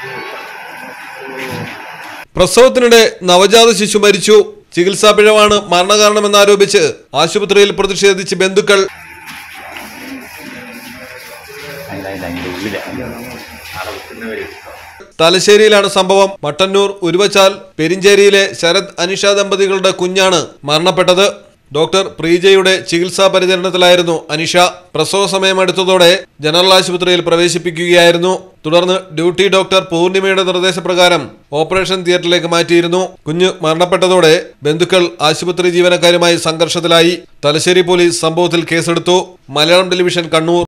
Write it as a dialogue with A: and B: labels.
A: പ്രസവത്തിനിടെ നവജാത ശിശു മരിച്ചു ചികിത്സാ പിഴവാണ് മരണകാരണമെന്നാരോപിച്ച് ആശുപത്രിയിൽ പ്രതിഷേധിച്ച് ബന്ധുക്കൾ തലശ്ശേരിയിലാണ് സംഭവം മട്ടന്നൂർ ഉരുവച്ചാൽ പെരിഞ്ചേരിയിലെ ശരത് അനിഷ ദമ്പതികളുടെ കുഞ്ഞാണ് മരണപ്പെട്ടത് ഡോക്ടർ പ്രീജയുടെ ചികിത്സാ പരിചരണത്തിലായിരുന്നു അനിഷ പ്രസവ സമയമെടുത്തതോടെ ജനറൽ ആശുപത്രിയിൽ പ്രവേശിപ്പിക്കുകയായിരുന്നു തുടർന്ന് ഡ്യൂട്ടി ഡോക്ടർ പൂർണിമയുടെ നിർദ്ദേശപ്രകാരം ഓപ്പറേഷൻ തിയേറ്ററിലേക്ക് മാറ്റിയിരുന്നു കുഞ്ഞ് മരണപ്പെട്ടതോടെ ബന്ധുക്കൾ ആശുപത്രി ജീവനക്കാരുമായി സംഘർഷത്തിലായി തലശ്ശേരി പോലീസ് സംഭവത്തിൽ കേസെടുത്തു മലയാളം ടെലിവിഷൻ കണ്ണൂർ